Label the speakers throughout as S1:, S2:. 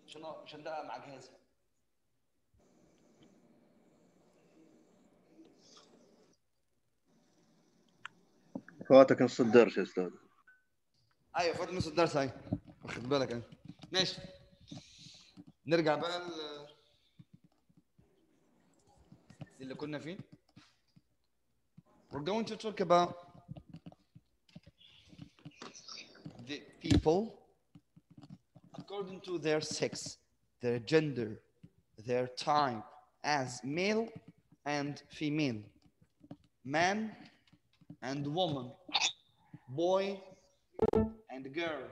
S1: عشان عشان ده مع جهازي
S2: فواتك نص الدرس يا استاذ
S1: ايوه فات نص الدرس اهي واخد بالك اهي ماشي نرجع بقى ل اللي كنا فيه we're going to talk about the people according to their sex their gender their type as male and female man and woman boy and girl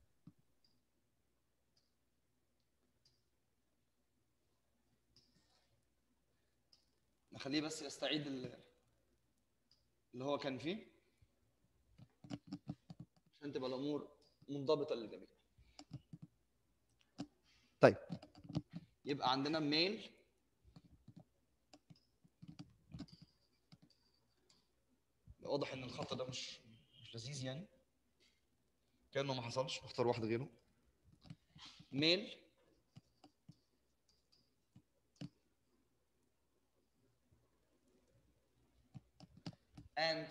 S1: نخليه بس يستعيد ال- اللي هو كان فيه عشان تبقى الامور منضبطه للجميع طيب يبقى عندنا ميل واضح ان الخط ده مش مش لذيذ يعني كانه ما حصلش اختار واحد غيره ميل and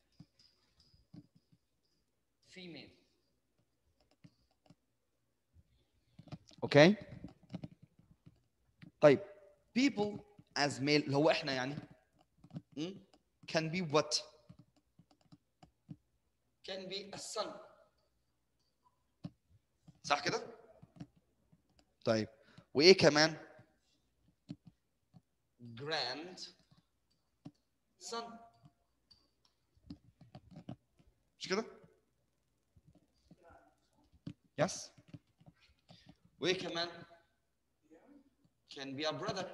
S1: female اوكي طيب people as male اللي هو احنا يعني م? can be what can be a son صح كده طيب وايه كمان grand son مش كده يس وايه كمان can be a brother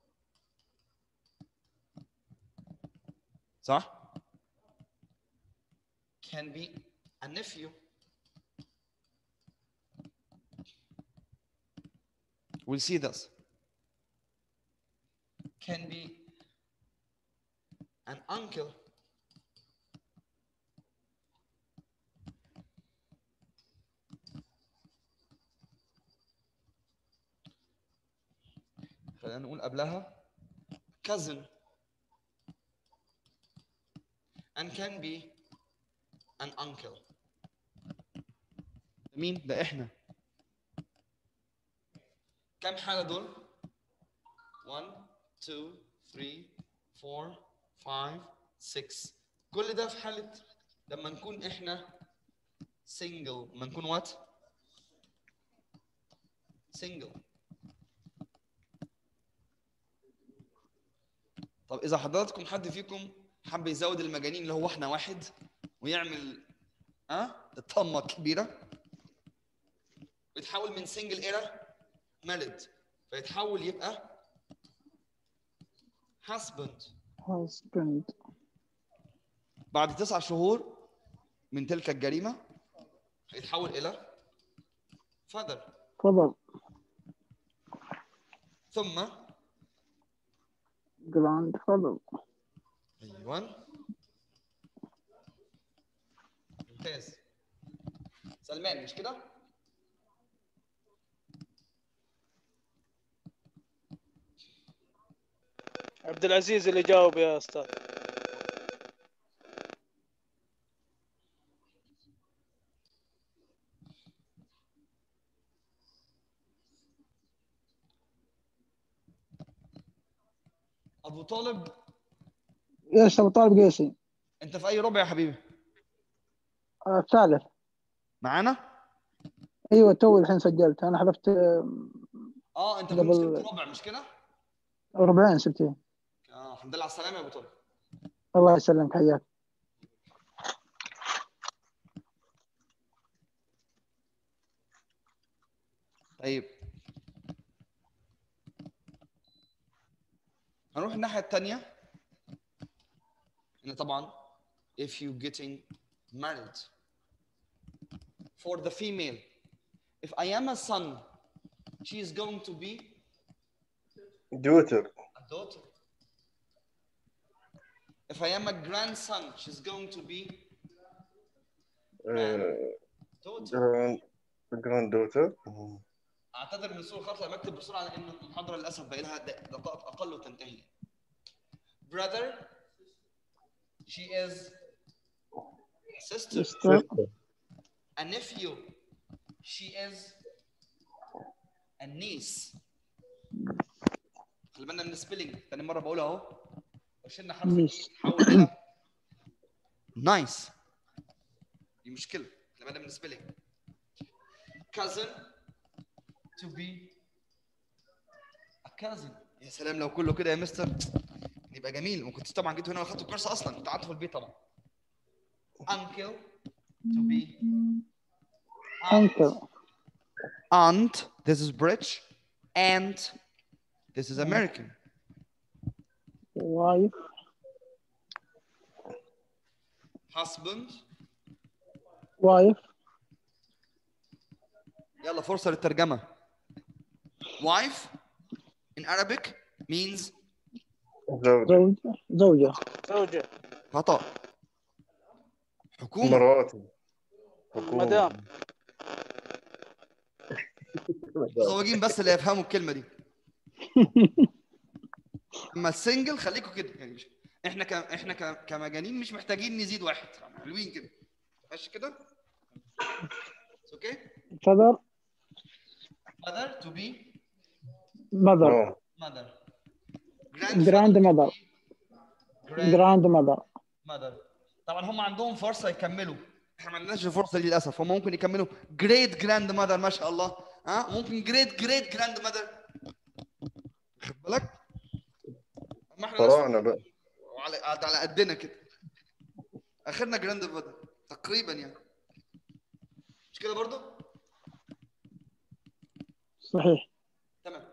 S1: صح can be a nephew we'll see this can be an uncle خلينا نقول قبلها cousin and can be an uncle مين ده احنا كم حالة دول 1 2 3 4 5 6 كل ده في حالة لما نكون احنا single لما نكون what single طب اذا حضراتكم حد فيكم حب يزود المجانين اللي هو احنا واحد ويعمل اه الطمه كبيره ويتحول من سنجل الى مارد فيتحول يبقى husband
S3: husband
S1: بعد تسع شهور من تلك الجريمه هيتحول الى father
S3: father
S1: ثم
S3: grandfather
S1: ايوه ممتاز سلمان مش كده؟
S4: عبد العزيز اللي جاوب يا استاذ
S1: ابو طالب
S3: ايش ابو طالب قيسي
S1: انت في اي ربع يا حبيبي؟
S3: آه، الثالث
S1: معانا؟
S3: ايوه تو الحين سجلت انا حذفت
S1: اه انت كنت
S3: قبل-
S1: سبت ربع مش كده؟
S3: ربعين سبتين
S1: اه الحمد لله على السلامه يا ابو طالب
S3: الله يسلمك حياك
S1: طيب هنروح الناحية التانية هنا طبعا if you getting married for the female if I am a son she is going to be
S2: دوتر
S1: a daughter if I am a grandson she's going to be daughter
S2: جراند دوتر
S1: اعتذر من سوء الخطا لما اكتب بسرعه لان المحاضره للاسف باقي لها دق- دقائق اقل وتنتهي brother she is sister
S3: sister
S1: a nephew she is a niece خلي بالنا من السبيلنج تاني مره بقولها اهو وشلنا حرف
S3: Niece.
S1: الإي تحول الى نايس دي مشكله خلي بالنا من السبيلنج cousin to be a cousin يا سلام لو كله كده يا مستر يبقى جميل ما كنتش طبعا جيت هنا واخدت الكورس اصلا كنت قعدت في البيت طبعا uncle to be
S3: uncle
S1: aunt this is British and this is American
S3: wife
S1: husband
S3: wife
S1: يلا فرصة للترجمة wife in Arabic means
S2: زوجة
S3: زوج زوجة
S4: زوجة
S1: خطأ حكومة
S2: مراتي حكومة.
S4: مدام
S1: مزوجين بس اللي يفهموا الكلمة دي اما السنجل خليكوا كده يعني مش احنا ك... احنا ك... كمجانين مش محتاجين نزيد واحد حلوين كده ماشي كده اوكي
S3: father
S1: mother to be
S3: mother
S2: آه.
S1: mother
S3: grandmother grandmother
S1: mother طبعا هم عندهم فرصه يكملوا احنا ما عندناش الفرصه دي للاسف هم ممكن يكملوا جريت جراند ماذر ما شاء الله ها ممكن جريت جريت جراند ماذر خد بالك اما احنا ناس
S2: فراعنة بقى
S1: على على قدنا كده اخرنا جراند ماذر تقريبا يعني مش كده برضو
S3: صحيح
S1: تمام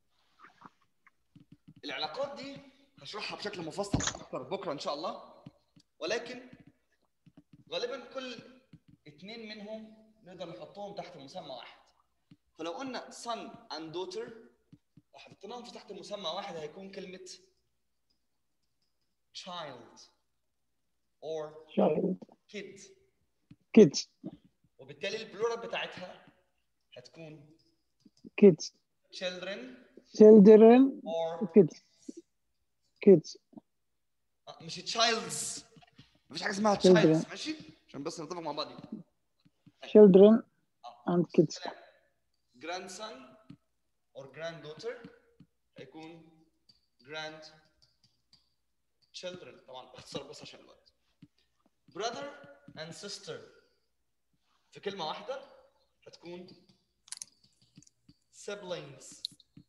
S1: العلاقات دي هشرحها بشكل مفصل اكتر بكره ان شاء الله ولكن غالبا كل اتنين منهم نقدر نحطهم تحت مسمى واحد فلو قلنا son and daughter لو حطيناهم في تحت مسمى واحد هيكون كلمة child or
S3: child
S1: kid
S3: kids
S1: وبالتالي البلورال بتاعتها هتكون
S3: kids
S1: children
S3: children
S1: or
S3: kids kids
S1: آه، مش تشايلدز مفيش حاجه اسمها
S3: Children.
S1: تشايلدز ماشي عشان بس نتفق مع بعض
S3: children and kids
S1: grandson or granddaughter هيكون grand children طبعا اختصار بس عشان الوقت brother and sister في كلمه واحده هتكون siblings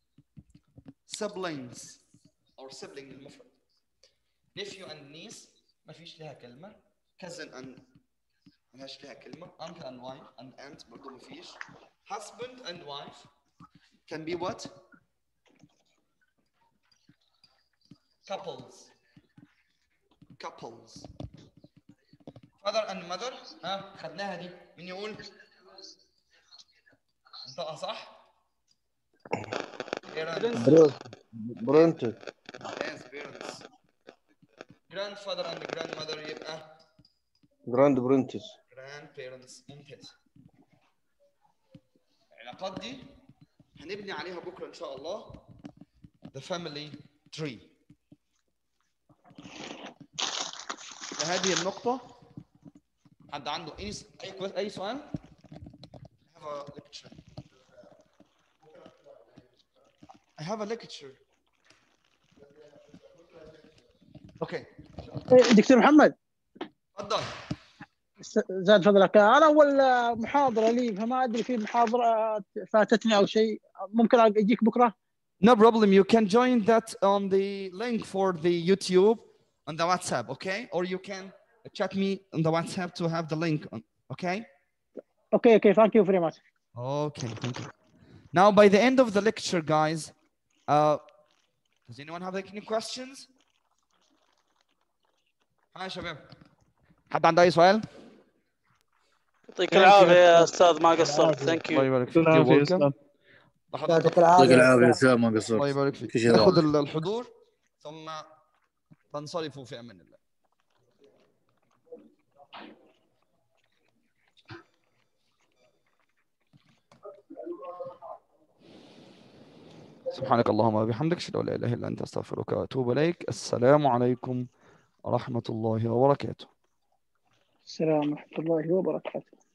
S1: siblings or sibling المفرد nephew and niece ما فيش لها كلمة cousin and ملهاش لها كلمة uncle and wife and aunt برضه ما فيش husband and wife can be what couples couples father and mother ها خدناها دي مين يقول انطقها صح parents
S2: برنت
S1: yes parents grandfather and grandmother يبقى
S2: جراند برنتس
S1: grandparents ممتاز العلاقات دي هنبني عليها بكره ان شاء الله the family tree لهذه النقطة حد عنده أي أي كويس- أي سؤال؟ I have a lecture. I have a lecture. Okay.
S3: إيه، دكتور محمد
S1: تفضل.
S3: س- زاد فضلك انا اول محاضره لي فما ادري في محاضره فاتتني او شيء ممكن اجيك بكره
S1: No problem. You can join that on the link for the YouTube on the WhatsApp, okay? Or you can chat me on the WhatsApp to have the link, on, okay?
S3: اوكي اوكي ثانك يو فيري ماتش
S1: Okay, thank you. Now, by the end of the lecture, guys, uh, does anyone have any questions? ها يا شباب حد عنده أي سؤال؟
S4: يعطيك العافيه يا استاذ ما قصرت ثانك
S1: الله
S4: يو
S1: يبارك فيك. You're welcome. لحضرتك
S5: يعطيك العافيه
S6: يعطيك العافية يا أستاذ ما
S1: الله
S6: قصرت
S1: يبارك فيك.
S6: في شيء
S1: ناخذ
S6: واضح.
S1: ال- الحضور ثم تنصرفوا في أمان الله. سبحانك اللهم وبحمدك اشهد ان لا اله الا انت استغفرك واتوب اليك السلام عليكم ورحمه الله وبركاته
S3: السلام ورحمه الله وبركاته